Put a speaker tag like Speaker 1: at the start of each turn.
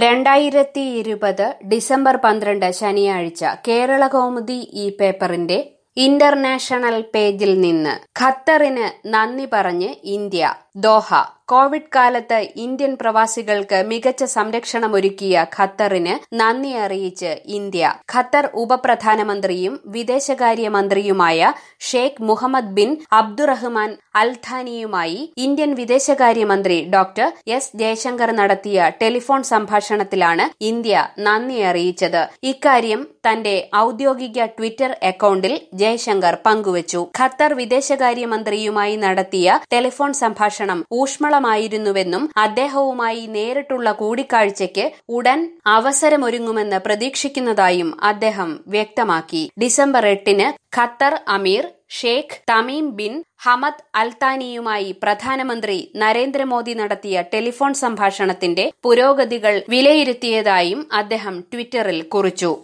Speaker 1: രണ്ടായിരത്തി ഇരുപത് ഡിസംബർ പന്ത്രണ്ട് ശനിയാഴ്ച കേരള കൗമുദി ഈ പേപ്പറിന്റെ ഇന്റർനാഷണൽ പേജിൽ നിന്ന് ഖത്തറിന് നന്ദി പറഞ്ഞ് ഇന്ത്യ ദോഹ കോവിഡ് കാലത്ത് ഇന്ത്യൻ പ്രവാസികൾക്ക് മികച്ച സംരക്ഷണമൊരുക്കിയ ഖത്തറിന് നന്ദി അറിയിച്ച് ഇന്ത്യ ഖത്തർ ഉപപ്രധാനമന്ത്രിയും വിദേശകാര്യമന്ത്രിയുമായ ഷെയ്ഖ് മുഹമ്മദ് ബിൻ അബ്ദുറഹ്മാൻ അൽഥാനിയുമായി ഇന്ത്യൻ വിദേശകാര്യമന്ത്രി ഡോക്ടർ എസ് ജയശങ്കർ നടത്തിയ ടെലിഫോൺ സംഭാഷണത്തിലാണ് ഇന്ത്യ നന്ദി അറിയിച്ചത് ഇക്കാര്യം തന്റെ ഔദ്യോഗിക ട്വിറ്റർ അക്കൌണ്ടിൽ ജയശങ്കർ പങ്കുവച്ചു ഖത്തർ വിദേശകാര്യമന്ത്രിയുമായി നടത്തിയ ടെലിഫോൺ സംഭാഷണം ഊഷ്മളമായിരുന്നുവെന്നും അദ്ദേഹവുമായി നേരിട്ടുള്ള കൂടിക്കാഴ്ചയ്ക്ക് ഉടൻ അവസരമൊരുങ്ങുമെന്ന് പ്രതീക്ഷിക്കുന്നതായും അദ്ദേഹം വ്യക്തമാക്കി ഡിസംബർ എട്ടിന് Qatar Emir Sheikh Tamim bin Hamad അൽത്താനിയുമായി പ്രധാനമന്ത്രി നരേന്ദ്രമോദി നടത്തിയ ടെലിഫോൺ സംഭാഷണത്തിന്റെ പുരോഗതികൾ വിലയിരുത്തിയതായും അദ്ദേഹം ട്വിറ്ററിൽ കുറിച്ചു